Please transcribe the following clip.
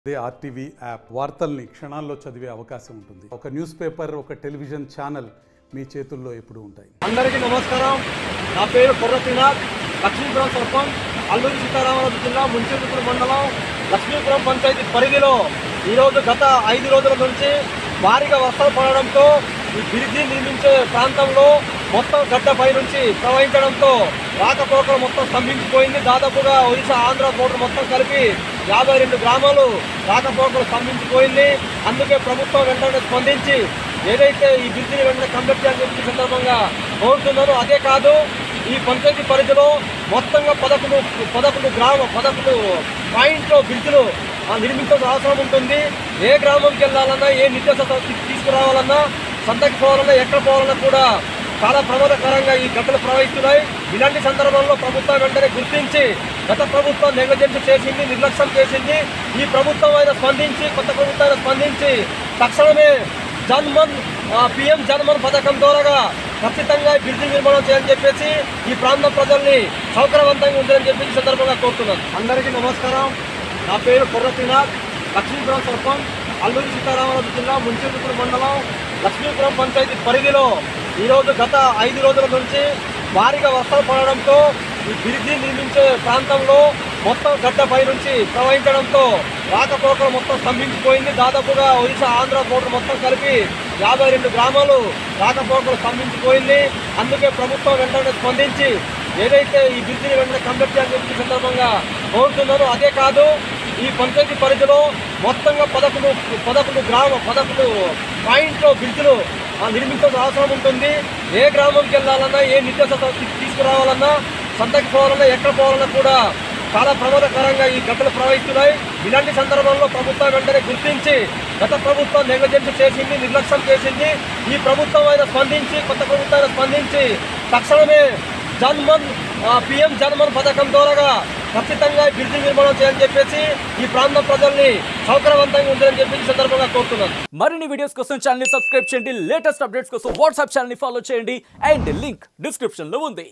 అదే RTV app వార్తల్ని క్షణాల్లో చదివే అవకాశం ఉంటుంది ఒక న్యూస్ పేపర్ ఒక టెలివిజన్ ఛానల్ మీ చేతుల్లో ఎప్పుడూ ఉంటాయి అందరికీ నమస్కారం నా పేరు కొర్ర శ్రీనాథ్ లక్ష్మీపురం సర్పంచ్ అల్లూరి సీతారామరాజు జిల్లా మున్సిపల్ మండలం లక్ష్మీపురం పంచాయతీ పరిధిలో ఈరోజు గత ఐదు రోజుల నుంచి భారీగా వర్షాలు పడడంతో ఈ బ్రిడ్జి నిర్మించే ప్రాంతంలో మొత్తం గడ్డపై నుంచి ప్రవహించడంతో రాకపోకలు మొత్తం స్తంభించిపోయింది దాదాపుగా ఒడిశా ఆంధ్ర బోర్డర్ మొత్తం కలిపి యాభై రెండు గ్రామాలు రాకపోకలు స్తంభించిపోయింది అందుకే ప్రభుత్వం వెంటనే స్పందించి ఏదైతే ఈ బ్రిడ్జిని వెంటనే కంప్లీట్ చేయాలని చెప్పి ఈ సందర్భంగా కోరుతున్నారో అదే కాదు ఈ పంచాయతీ పరిధిలో మొత్తంగా పదకొండు పదకొండు గ్రామ పదకొండు పాయింట్లో బ్రిడ్జిలు ఆ, నిర్మించాల్సిన అవసరం ఉంటుంది ఏ గ్రామంకి వెళ్ళాలన్నా ఏ నిత్యావసర తీసుకురావాలన్నా సంతకి పోవాలన్నా ఎక్కడ పోవాలన్నా కూడా చాలా ప్రమాదకరంగా ఈ గడ్డలు ప్రవహిస్తున్నాయి ఇలాంటి సందర్భంలో ప్రభుత్వం వెంటనే గుర్తించి గత ప్రభుత్వం నెగ్లిజెన్స్ చేసింది నిర్లక్ష్యం చేసింది ఈ ప్రభుత్వం అయినా స్పందించి కొత్త ప్రభుత్వం అయినా స్పందించి తక్షణమే జన్మన్ పిఎం జన్మన్ పథకం ద్వారా ఖచ్చితంగా ఈ బ్రిడ్జి నిర్మాణం చేయాలని చెప్పేసి ఈ ప్రాంత ప్రజల్ని సౌకర్యవంతంగా ఉండాలని చెప్పి ఈ సందర్భంగా కోరుతున్నాను అందరికీ నమస్కారం నా పేరు కొర్ర శ్రీనాథ్ లక్ష్మీపురం సర్పంచ్ అల్లూరి సీతారామరాజు జిల్లా మున్సిపల్ మండలం లక్ష్మీపురం పంచాయతీ పరిధిలో ఈరోజు గత ఐదు రోజుల నుంచి భారీగా వర్షాలు పడడంతో ఈ బ్రిడ్జి నిర్మించే ప్రాంతంలో మొత్తం గడ్డపై నుంచి ప్రవహించడంతో రాకపోకలు మొత్తం స్తంభించిపోయింది దాదాపుగా ఒడిశా ఆంధ్ర బోర్డర్ మొత్తం కలిపి యాభై రెండు గ్రామాలు రాకపోకలు స్తంభించిపోయింది అందుకే ప్రభుత్వం వెంటనే స్పందించి ఏదైతే ఈ బ్రిడ్జిని వెంటనే కంప్లీట్ చేయాలని చెప్పి ఈ సందర్భంగా కోరుతున్నారో అదే కాదు ఈ పంచాయతీ పరిధిలో మొత్తంగా పదకొండు పదకొండు గ్రామ పదకొండు పాయింట్లో బ్రిడ్జిలు ఆ, నిర్మించాల్సిన అవసరం ఉంటుంది ఏ గ్రామంకి వెళ్ళాలన్నా ఏ నిత్యావసర తీసుకురావాలన్నా సంతకి పోవాలన్నా ఎక్కడ పోవాలన్నా కూడా చాలా ప్రమాదకరంగా ఈ గడ్డలు ప్రవహిస్తున్నాయి ఇలాంటి సందర్భంలో ప్రభుత్వం వెంటనే గుర్తించి గత ప్రభుత్వం నెగ్లిజెన్స్ చేసింది నిర్లక్ష్యం చేసింది ఈ ప్రభుత్వం అయినా స్పందించి కొత్త ప్రభుత్వం అయినా స్పందించి తక్షణమే జన్మన్ పిఎం జన్మన్ పథకం ద్వారా ఖచ్చితంగా ఈ బ్రిడ్జి నిర్మాణం చేయాలని చెప్పేసి ఈ ప్రాంత ప్రజల్ని సౌకర్యవంతంగా ఉండాలని చెప్పి ఈ సందర్భంగా కోరుతున్నాను మరిన్ని వీడియోస్ కోసం ఛానల్ సబ్స్క్రైబ్ చేయండి లేటెస్ట్ అప్డేట్స్ కోసం వాట్సాప్ ఛానల్ ఫాలో చేయండి అండ్ లింక్ డిస్క్రిప్షన్ లో ఉంది